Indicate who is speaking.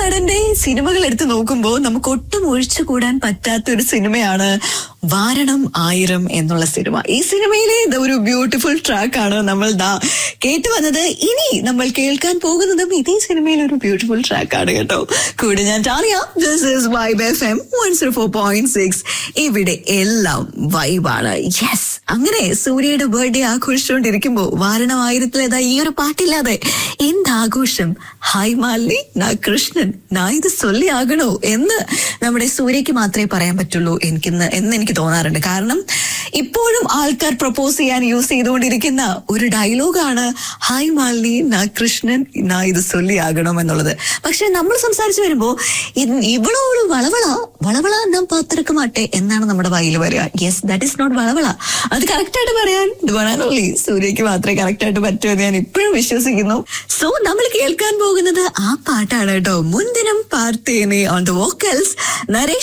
Speaker 1: നടന്റെ സിനിമകൾ എടുത്ത് നോക്കുമ്പോൾ നമുക്ക് ഒട്ടും ഒഴിച്ചുകൂടാൻ പറ്റാത്ത ഒരു സിനിമയാണ് വാരണം ആയിരം എന്നുള്ള സിനിമ ഈ സിനിമയിലെ ദാ ഒരു ബ്യൂട്ടിഫുൾ ട്രാക്കാണ് നമ്മൾ ദാ കേട്ടു വന്നത് ഇനി നമ്മൾ കേൾക്കാൻ പോകുന്നതും ഇതേ സിനിമയിലെ ഒരു ബ്യൂട്ടിഫുൾ ട്രാക്കാണ് കേട്ടോ കൂടെ ഞാൻ ടാറിയ this is Vibe F M one zero four point six ഇവിടെ എല്ലാം വൈബാണ് യെസ് അങ്ങനെ സൂര്യയുടെ ബർത്ത്ഡേ ആഘോഷിച്ചുകൊണ്ടിരിക്കുമ്പോ വാരണം ആയിരത്തിലേതാ ഈ ഒരു പാട്ടില്ലാതെ എന്താഘോഷം ഹായ് മാലിനി നാ കൃഷ്ണൻ നാ ഇത് സൊല്ലി ആകണോ എന്ന് നമ്മുടെ സൂര്യക്ക് മാത്രമേ പറയാൻ പറ്റുള്ളൂ എനിക്കിന്ന് എന്ന് എനിക്ക് തോന്നാറുണ്ട് കാരണം ഇപ്പോഴും ആൾക്കാർ പ്രപ്പോസ് ചെയ്യാൻ യൂസ് ചെയ്തുകൊണ്ടിരിക്കുന്ന ഒരു ഡയലോഗാണ് ഹായ് മാലിനി നാ കൃഷ്ണൻ നാ ഇത് സൊല്ലി ആകണം എന്നുള്ളത് പക്ഷെ നമ്മൾ സംസാരിച്ചു വരുമ്പോ ഇ- ഇവളോട് വളവള വളവള നാം പാത്തിരക്ക് മാട്ടെ എന്നാണ് നമ്മുടെ വായിൽ വരിക യെസ് ദാറ്റ് ഇസ് നോട്ട് വളവള അത് കറക്റ്റ് ആയിട്ട് പറയാൻ ഓൺലി സൂര്യക്ക് മാത്രമേ കറക്റ്റ് ആയിട്ട് പറ്റൂ എന്ന് ഞാൻ ഇപ്പോഴും വിശ്വസിക്കുന്നു സോ നമ്മൾ കേൾക്കാൻ പോകുന്നത് ആ പാട്ടാണ് കേട്ടോ മുൻദിനം പാർത്തേനെ ഓൺ ദ വോക്കൽസ് നരേഷ്